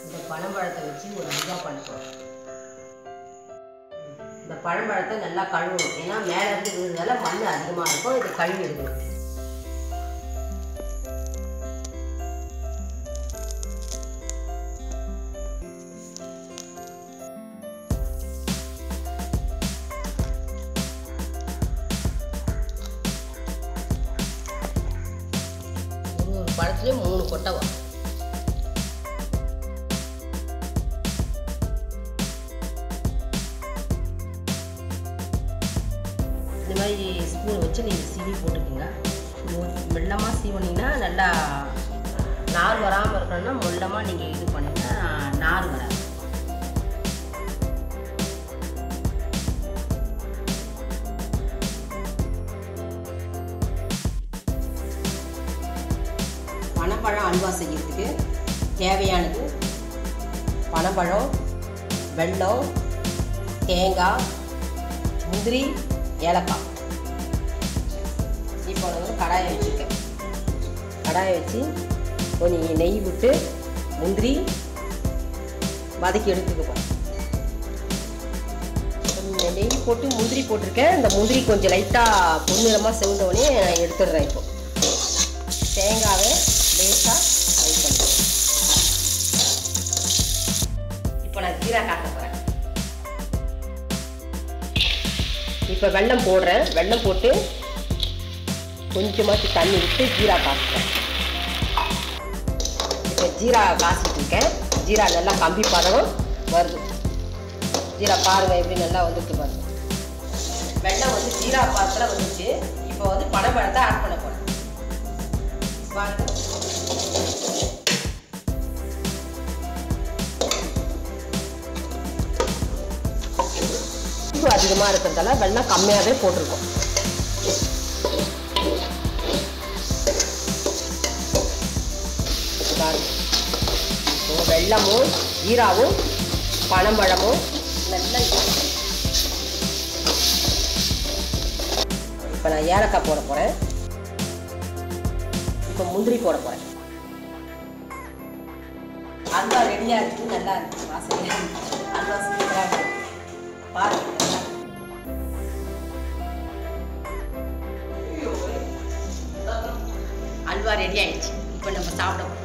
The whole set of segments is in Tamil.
இந்த பனம்பழத்தை வச்சு ஒரு அல்வா பண்ண போகிறோம் இந்த பழம்பழத்தை நல்லா கழுவணும் ஏன்னா மேலே இருந்து விழுறதால மண் அதிகமாக இருக்கும் இதை கழுவி எடுக்கணும் ஒரு ஒரு பழத்துலேயும் மூணு கொட்டை வரும் இந்த மாதிரி ஸ்பூன் வச்சு நீங்கள் சீவி போட்டுக்கோங்க மெல்லமாக சீவனீங்கன்னா நல்லா நார் வராமல் இருக்கணும்னா மெல்லமாக நீங்கள் இது பண்ணிங்கன்னா நார் வராது பனப்பழம் அல்வா செய்யறதுக்கு தேவையானது பனப்பழம் வெல்லம் தேங்காய் முந்திரி ஏலக்காய் இப்போ நான் வந்து கடாயை வச்சுருக்கேன் கடாயை வச்சு கொஞ்சம் நெய் விட்டு முந்திரி வதக்கி எடுத்துக்குவோம் கொஞ்சம் நெய் போட்டு முந்திரி போட்டிருக்கேன் இந்த முந்திரி கொஞ்சம் லைட்டாக பொன்னிறமாக செவந்தோடனே நான் எடுத்துடுறேன் இப்போ தேங்காவை லேசாக ஃப்ரை பண்ணுறேன் இப்போ நான் ஜீரா காட்ட போகிறேன் இப்போ வெல்லம் போடுறேன் வெல்லம் போட்டு கொஞ்சமாச்சு தண்ணி விட்டு ஜீரா காசுறேன் இப்போ ஜீரா காசிட்டு இருக்கேன் ஜீரா நல்லா கம்பி பதம் வருது ஜீரா பாருங்க எப்படி நல்லா வந்துட்டு பாருங்க வெல்லம் வந்து ஜீரா பாத்திரம் வந்துச்சு இப்போ வந்து பனைப்பழத்தை ஆட் பண்ண போகிறேன் பாருங்க உப்பு அதிகமாக இருக்கிறதால வெள்ளம் கம்மியாகவே போட்டிருக்கோம் பாருங்க. இப்போ வெல்லமும் ஜீராவும் பனம்பழமும் நல்லா இப்போ நான் ஏலக்காய் போட போகிறேன் இப்போ முந்திரி போட போகிறேன் அல்வா ரெடியாக இருக்குது நல்லா இருக்குது வாசனையாக அல்வா சூப்பராக இருக்குது பாருங்க அல்வா ரெடி ஆயிடுச்சு இப்போ நம்ம சாப்பிட போறோம்.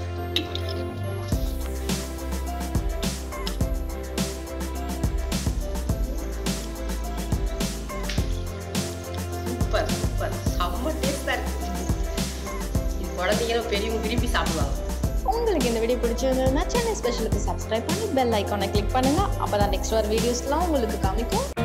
சூப்பர் சூப்பர் செம்ம டேஸ்டாக இருக்கு இது குழந்தைங்களும் பெரியவங்க விரும்பி சாப்பிடுவாங்க உங்களுக்கு இந்த வீடியோ பிடிச்சிருந்ததுன்னா சென்னை ஸ்பெஷலுக்கு சப்ஸ்கிரைப் பண்ணி பெல் ஐக்கானை கிளிக் பண்ணுங்க அப்பதான் நெக்ஸ்ட் வர வீடியோஸ்லாம் உங்களுக்கு காமிக்கும்